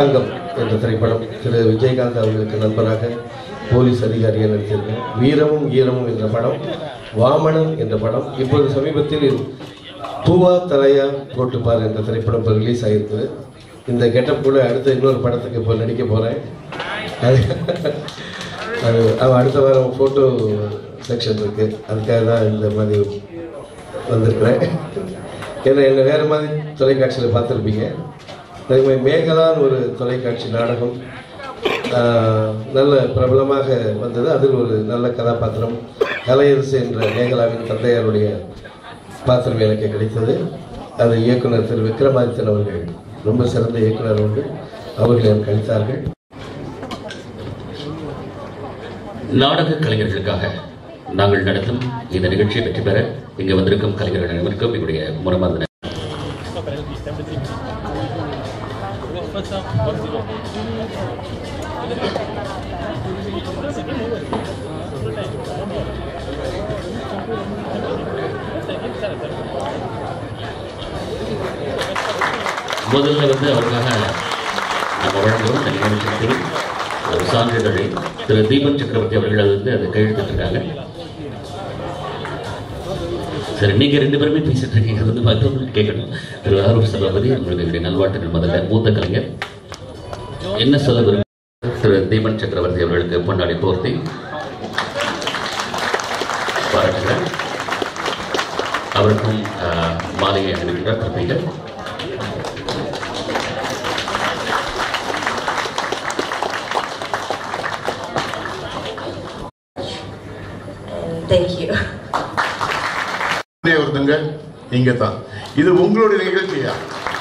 தங்கம் என்ற திரைப்படம் திரு விஜயகாந்த் அவர்களுக்கு நண்பராக போலீஸ் அதிகாரியாக நடித்திருக்கேன் வீரமும் ஈரமும் என்ற படம் வாமனன் என்ற படம் இப்போது சமீபத்தில் பூவா தலையா போட்டுப்பார் என்ற திரைப்படம் இப்போ ரிலீஸ் ஆகிருக்குது இந்த கெட்டப் கூட அடுத்த இன்னொரு படத்துக்கு இப்போ நடிக்க போகிறேன் அது அது அவன் அடுத்த வாரம் ஃபோட்டோ செக்ஷன் இருக்குது அதுக்காக தான் இந்த மாதிரி வந்திருக்கிறேன் ஏன்னா என்னை வேறு மாதிரி தொலைக்காட்சியில் பார்த்துருப்பீங்க அதே மாதிரி மேகலான்னு ஒரு தொலைக்காட்சி நாடகம் ஆஹ், நல்ல பிரபலமாக வந்தது அதில் ஒரு நல்ல கதாபாத்திரம் கலையரசு என்ற மேகலாவின் தந்தையாருடைய பாத்திரம் எனக்கு கிடைத்தது அது இயக்குனர் திரு விக்ரமாதித்தன் அவர்கள் ரொம்ப சிறந்த இயக்குனர் உண்டு அவர்கள் எனக்கு அளித்தார்கள் நாடக கலைஞர்களுக்காக நாங்கள் நடத்தும் இந்த நிகழ்ச்சியை வெற்றி பெற இங்கு வந்திருக்கும் கலைஞர்கள் அனைவருக்கும் எங்களுடைய முறமார்ந்த முதல்ல வந்து அவருக்காக நம்ம வழங்குவோம் இந்த நிகழ்ச்சிக்கு ஒரு சான்றிதழை திரு தீபன் சக்கரவர்த்தி அவர்கள் அது வந்து அதை கையெழுத்திட்டிருக்காங்க சரி நீங்க ரெண்டு பேருமே பேசிட்டு இருக்கீங்க அது வந்து மற்றவங்களுக்கு கேட்கணும் திரு ஆரூர் சபாபதி உங்களுக்கு என்னுடைய நல்வாழ்த்துக்கள் முதல்ல மூத்த கலைஞர் என்ன சொல்ல விரும்ப திரு தீபன் சக்கரவர்த்தி அவர்களுக்கு பொன்னாடி போர்த்தி பாராட்டுகிறேன் அவருக்கும் ஆஹ், மாலையை அணிவிக்கின்றார் தம்பிகள் Thank you. ஒரே ஒருத்தங்க இங்க தான் இது உங்களுடைய நிகழ்ச்சியா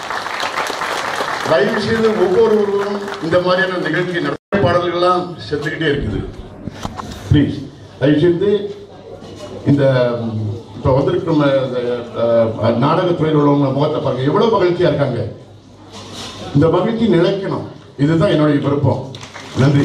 தயவு செய்து ஒவ்வொருவரும் இந்த மாதிரியான நிகழ்ச்சி நடத்த பாடல்கள்லாம் செத்துக்கிட்டே இருக்குது ப்ளீஸ் தயவு செய்து இந்த ம், இப்ப வந்திருக்கும் நாடகத்துறையில் உள்ளவங்க முகத்தை பாருங்க எவ்வளவு மகிழ்ச்சியா இருக்காங்க இந்த மகிழ்ச்சி நிலைக்கணும் இதுதான் என்னுடைய விருப்பம் நன்றி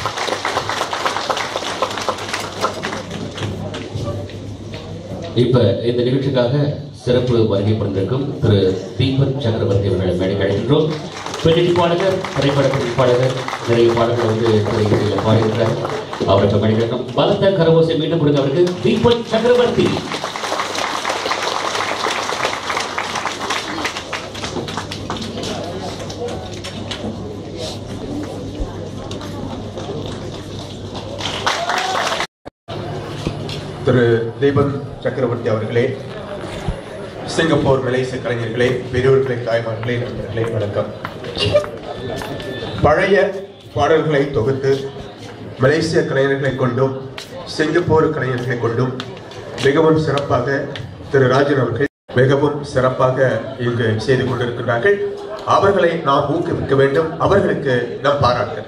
இப்ப இந்த நிகழ்ச்சிக்காக சிறப்பு வருகை புரிந்திருக்கும் திரு தீபன் சக்கரவர்த்தி அவர்களை மேடை அழைக்கின்றோம் பின்னணி பாடகர் திரைப்பட பாடகர் நிறைய பாடல்கள் வந்து திரையில பாடியிருக்கிறார் அவருக்கு மேடை கிடைக்கும் பலத்த கரவோசை மீண்டும் கொடுங்க அவருக்கு தீபன் சக்கரவர்த்தி திரு தீபன் சக்கரவர்த்தி அவர்களே சிங்கப்பூர் மலேசிய கலைஞர்களே பெரியவர்களே தாய்மார்களே நண்பர்களே வணக்கம் பழைய பாடல்களை தொகுத்து மலேசிய கலைஞர்களை கொண்டும் சிங்கப்பூர் கலைஞர்களை கொண்டும் மிகவும் சிறப்பாக திரு ராஜன் அவர்கள் மிகவும் சிறப்பாக இங்கு செய்து கொண்டிருக்கிறார்கள் அவர்களை நாம் ஊக்குவிக்க வேண்டும் அவர்களுக்கு நம் பாராட்டு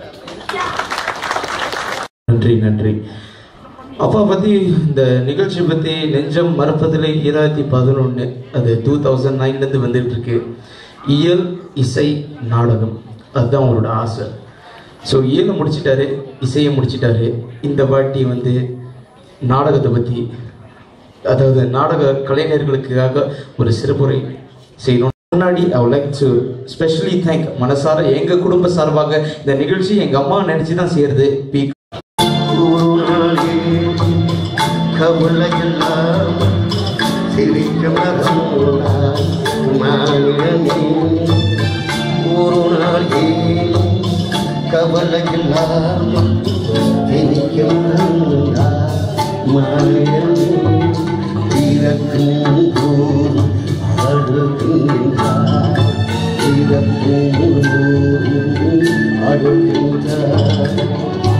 நன்றி நன்றி அப்பா பற்றி இந்த நிகழ்ச்சி பற்றி நெஞ்சம் மறப்பதில் ஈராயிரத்தி பதினொன்று அது டூ தௌசண்ட் நைன்லேருந்து வந்துட்டு இருக்கு இயல் இசை நாடகம் அதுதான் அவரோட ஆசை ஸோ இயலை முடிச்சிட்டாரு இசையை முடிச்சிட்டாரு இந்த வாட்டி வந்து நாடகத்தை பற்றி அதாவது நாடக கலைஞர்களுக்காக ஒரு சிறப்புரை செய்யணும் முன்னாடி I like to specially thank மனசார எங்க குடும்ப சார்பாக இந்த நிகழ்ச்சி எங்க அம்மா நினைச்சு தான் செய்யறது பி கவலையெல்லாம் சிரிக்க மறந்தாய் மாநிலமே ஒரு நாள் ஏன் கவலையெல்லாம் சிரிக்க மறந்தாய் மாநிலமே பிறக்கும் போது அழுகின்றாய் பிறக்கும் போது அழுகின்றாய்